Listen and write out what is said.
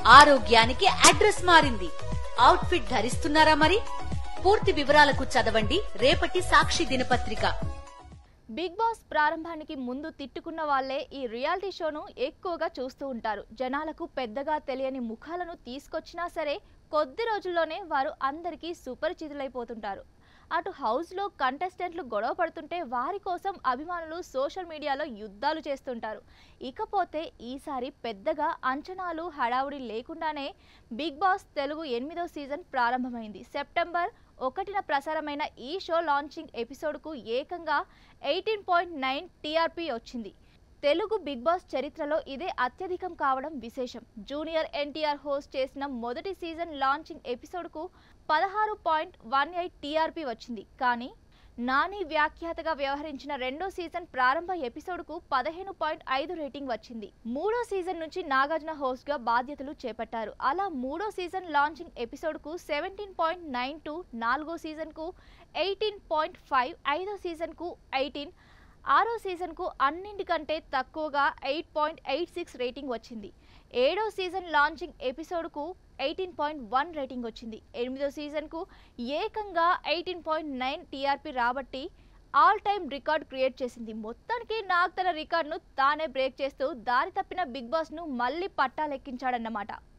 ఆరోగ్యానికి అడ్రస్ మారింది అవుట్ఫిట్ ధరిస్తున్నారా మరి పూర్తి వివరాలకు చదవండి రేపటి సాక్షి దినపత్రిక బిగ్ బాస్ ప్రారంభానికి ముందు తిట్టుకున్న వాళ్ళే ఈ రియాలిటీ షోను ఎక్కువగా చూస్తూ ఉంటారు జనాలకు పెద్దగా తెలియని ముఖాలను తీసుకొచ్చినా సరే కొద్ది రోజుల్లోనే వారు అందరికీ సుపరిచితులైపోతుంటారు అటు హౌస్లో కంటెస్టెంట్లు గొడవ పడుతుంటే వారి కోసం అభిమానులు సోషల్ మీడియాలో యుద్ధాలు చేస్తుంటారు ఇకపోతే ఈసారి పెద్దగా అంచనాలు హడావుడి లేకుండానే బిగ్ బాస్ తెలుగు ఎనిమిదో సీజన్ ప్రారంభమైంది సెప్టెంబర్ ఒకటిన ప్రసారమైన ఈ షో లాంచింగ్ ఎపిసోడ్కు ఏకంగా ఎయిటీన్ పాయింట్ నైన్ టీఆర్పీ వచ్చింది తెలుగు బిగ్ బాస్ చరిత్రలో ఇదే అత్యధికం కావడం విశేషం జూనియర్ ఎన్టీఆర్ హోస్ట్ చేసిన మొదటి సీజన్ లాంచింగ్ ఎపిసోడ్కు పదహారు పాయింట్ వన్ ఎయిట్ టీఆర్పీ వచ్చింది కానీ నాని వ్యాఖ్యాతగా వ్యవహరించిన రెండో సీజన్ ప్రారంభ ఎపిసోడ్కు పదిహేను పాయింట్ ఐదు రేటింగ్ వచ్చింది మూడో సీజన్ నుంచి నాగార్జున హోస్ట్గా బాధ్యతలు చేపట్టారు అలా మూడో సీజన్ లాంచింగ్ ఎపిసోడ్కు సెవెంటీన్ పాయింట్ నైన్ టూ నాలుగో సీజన్కు ఎయిటీన్ పాయింట్ ఫైవ్ ఐదో సీజన్కు ఎయిటీన్ ఆరో సీజన్కు అన్నింటికంటే తక్కువగా eight point eight six rating వచ్చింది ఏడో సీజన్ లాంచింగ్ ఎపిసోడ్కు ఎయిటీన్ పాయింట్ వన్ రేటింగ్ వచ్చింది ఎనిమిదో సీజన్కు ఏకంగా ఎయిటీన్ పాయింట్ నైన్ టీఆర్పీ రాబట్టి ఆల్ టైమ్ రికార్డ్ క్రియేట్ చేసింది మొత్తానికి నాగ్ తన రికార్డును తానే బ్రేక్ చేస్తూ దారి తప్పిన బిగ్ బాస్ను మళ్ళీ పట్టాలెక్కించాడన్నమాట